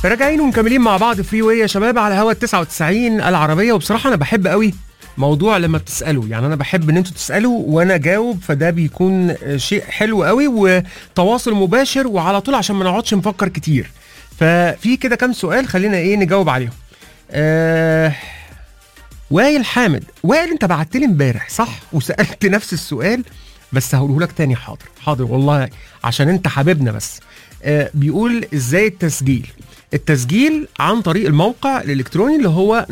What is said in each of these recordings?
راجعين ومكملين مع بعض فري واي يا شباب على هوا 99 العربيه وبصراحه انا بحب قوي موضوع لما بتسالوا يعني انا بحب ان انتوا تسالوا وانا اجاوب فده بيكون شيء حلو قوي وتواصل مباشر وعلى طول عشان ما نقعدش نفكر كتير ففي كده كام سؤال خلينا ايه نجاوب عليهم آه وائل حامد وائل انت بعت لي امبارح صح وسالت نفس السؤال بس هقوله لك تاني حاضر حاضر والله عشان انت حبيبنا بس آه بيقول ازاي التسجيل التسجيل عن طريق الموقع الالكتروني اللي هو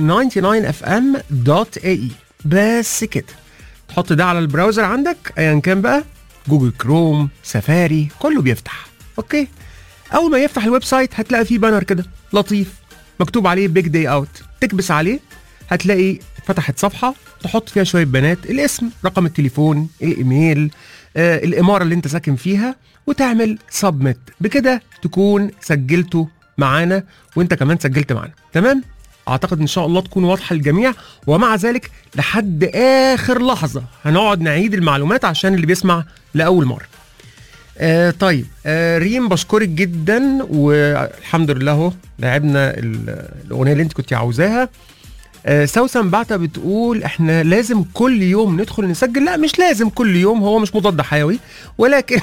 99fm.ae بس كده تحط ده على البراوزر عندك ايا كان بقى جوجل كروم سفاري كله بيفتح اوكي اول ما يفتح الويب سايت هتلاقي فيه بانر كده لطيف مكتوب عليه بيج داي اوت تكبس عليه هتلاقي فتحت صفحه تحط فيها شويه بيانات الاسم رقم التليفون الايميل آه الاماره اللي انت ساكن فيها وتعمل سبميت بكده تكون سجلته معانا وانت كمان سجلت معانا تمام اعتقد ان شاء الله تكون واضحه للجميع ومع ذلك لحد اخر لحظه هنقعد نعيد المعلومات عشان اللي بيسمع لاول مره آه طيب آه ريم بشكرك جدا والحمد لله اهو لعبنا الاغنيه اللي انت كنت عاوزاها آه سوسن بعتة بتقول احنا لازم كل يوم ندخل نسجل لا مش لازم كل يوم هو مش مضاد حيوي ولكن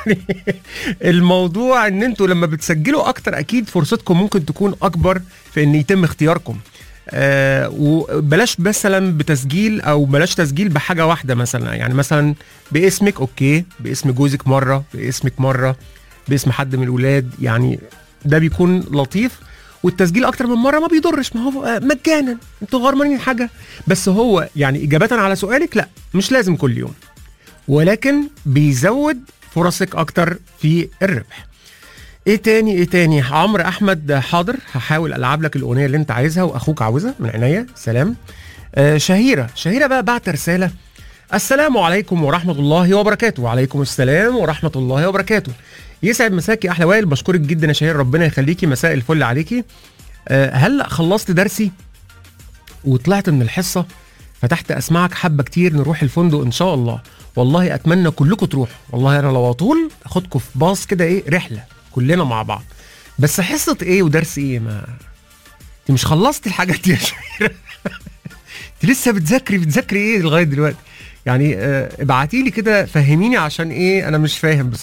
الموضوع ان انتوا لما بتسجلوا اكتر اكيد فرصتكم ممكن تكون اكبر في ان يتم اختياركم آه وبلاش مثلا بتسجيل او بلاش تسجيل بحاجه واحده مثلا يعني مثلا باسمك اوكي باسم جوزك مره باسمك مره باسم حد من الولاد يعني ده بيكون لطيف والتسجيل اكتر من مره ما بيضرش ما هو مجانا انتوا غرمانين حاجه بس هو يعني اجابه على سؤالك لا مش لازم كل يوم ولكن بيزود فرصك اكتر في الربح ايه تاني ايه تاني عمرو احمد حاضر هحاول العب لك الاغنيه اللي انت عايزها واخوك عاوزها من عينيا سلام آه شهيره شهيره بقى بعت رساله السلام عليكم ورحمه الله وبركاته وعليكم السلام ورحمه الله وبركاته يسعد مساكي احلى وائل بشكرك جدا يا شهير ربنا يخليكي مساء الفل عليكي أه هلا خلصت درسي وطلعت من الحصه فتحت اسمعك حبه كتير نروح الفندق ان شاء الله والله اتمنى كلكم تروحوا والله انا لو اطول اخدكم في باص كده ايه رحله كلنا مع بعض بس حصه ايه ودرس ايه ما انت مش خلصتي الحاجات دي يا شهير انت لسه بتذاكري بتذاكري ايه لغايه دلوقتي يعني ابعتي لي كده فهميني عشان ايه انا مش فاهم بصراحه